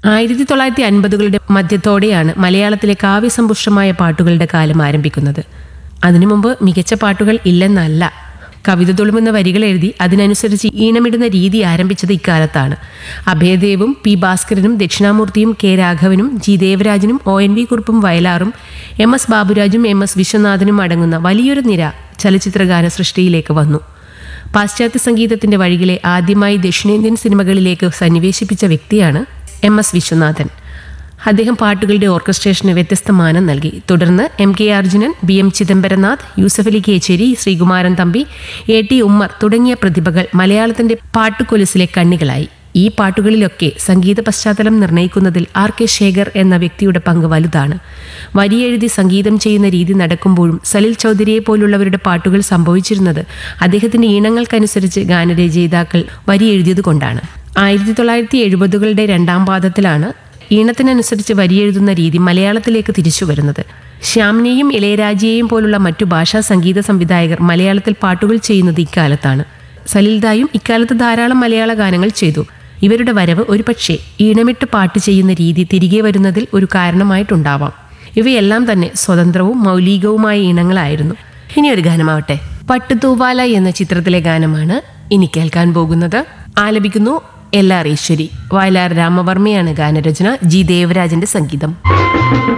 ആയിരത്തി തൊള്ളായിരത്തി അൻപതുകളുടെ മധ്യത്തോടെയാണ് മലയാളത്തിലെ കാവ്യസമ്പുഷ്ടമായ പാട്ടുകളുടെ കാലം ആരംഭിക്കുന്നത് അതിനു മുമ്പ് മികച്ച പാട്ടുകൾ ഇല്ലെന്നല്ല കവിത തുളുമ്പുന്ന വരികൾ എഴുതി അതിനനുസരിച്ച് ഈണമിടുന്ന രീതി ആരംഭിച്ചത് ഇക്കാലത്താണ് അഭയദേവും പി ഭാസ്കരനും ദക്ഷിണാമൂർത്തിയും കെ രാഘവനും ജി ദേവരാജനും ഒ എൻ വി കുറുപ്പും വയലാറും എം എസ് ബാബുരാജും എം എസ് വിശ്വനാഥനും അടങ്ങുന്ന വലിയൊരു നിര ചലച്ചിത്രഗാന സൃഷ്ടിയിലേക്ക് വന്നു പാശ്ചാത്യ സംഗീതത്തിന്റെ വഴികളെ ആദ്യമായി ദക്ഷിണേന്ത്യൻ സിനിമകളിലേക്ക് സന്നിവേശിപ്പിച്ച വ്യക്തിയാണ് എം എസ് വിശ്വനാഥൻ അദ്ദേഹം പാട്ടുകളുടെ ഓർക്കസ്ട്രേഷന് വ്യത്യസ്ത മാനം നൽകി തുടർന്ന് M K Arjunan B M Chidambaranath Yusuf Ali Kecheri Sreekumaran Thampi A T Ummer തുടങ്ങിയ പ്രതിഭകൾ മലയാളത്തിന്റെ പാട്ടുകൊലുസിലെ കണ്ണികളായി ഈ പാട്ടുകളിലൊക്കെ സംഗീത പശ്ചാത്തലം നിർണ്ണയിക്കുന്നതിൽ ആർ കെ ശേഖർ എന്ന വ്യക്തിയുടെ പങ്ക് വലുതാണ് വരിയെഴുതി സംഗീതം ചെയ്യുന്ന രീതി നടക്കുമ്പോഴും സലിൽ ചൗധരിയെ പോലുള്ളവരുടെ പാട്ടുകൾ സംഭവിച്ചിരുന്നത് അദ്ദേഹത്തിന്റെ ഈണങ്ങൾക്കനുസരിച്ച് ഗാനരചയിതാക്കൾ വരി എഴുതിയതുകൊണ്ടാണ് ആയിരത്തി തൊള്ളായിരത്തി എഴുപതുകളുടെ രണ്ടാം പാദത്തിലാണ് ഈണത്തിനനുസരിച്ച് വരിയെഴുതുന്ന രീതി മലയാളത്തിലേക്ക് തിരിച്ചു വരുന്നത് ശ്യാമിനെയും ഇളയരാജയെയും പോലുള്ള മറ്റു ഭാഷാ സംഗീത സംവിധായകർ മലയാളത്തിൽ പാട്ടുകൾ ചെയ്യുന്നത് ഇക്കാലത്താണ് സലിൽദായും ഇക്കാലത്ത് ധാരാളം മലയാള ഗാനങ്ങൾ ചെയ്തു ഇവരുടെ വരവ് ഒരുപക്ഷെ ഈണമിട്ട് പാട്ട് ചെയ്യുന്ന രീതി തിരികെ വരുന്നതിൽ ഒരു കാരണമായിട്ടുണ്ടാവാം ഇവയെല്ലാം തന്നെ സ്വതന്ത്രവും മൗലികവുമായ ഈണങ്ങളായിരുന്നു ഇനി ഒരു ഗാനമാവട്ടെ പട്ടുതൂവാല എന്ന ചിത്രത്തിലെ ഗാനമാണ് ഇനി കേൾക്കാൻ പോകുന്നത് ആലപിക്കുന്നു എൽ ആർ ഈശ്വരി വയലാർ രാമവർമ്മയാണ് ഗാനരചന ജി ദേവരാജന്റെ സംഗീതം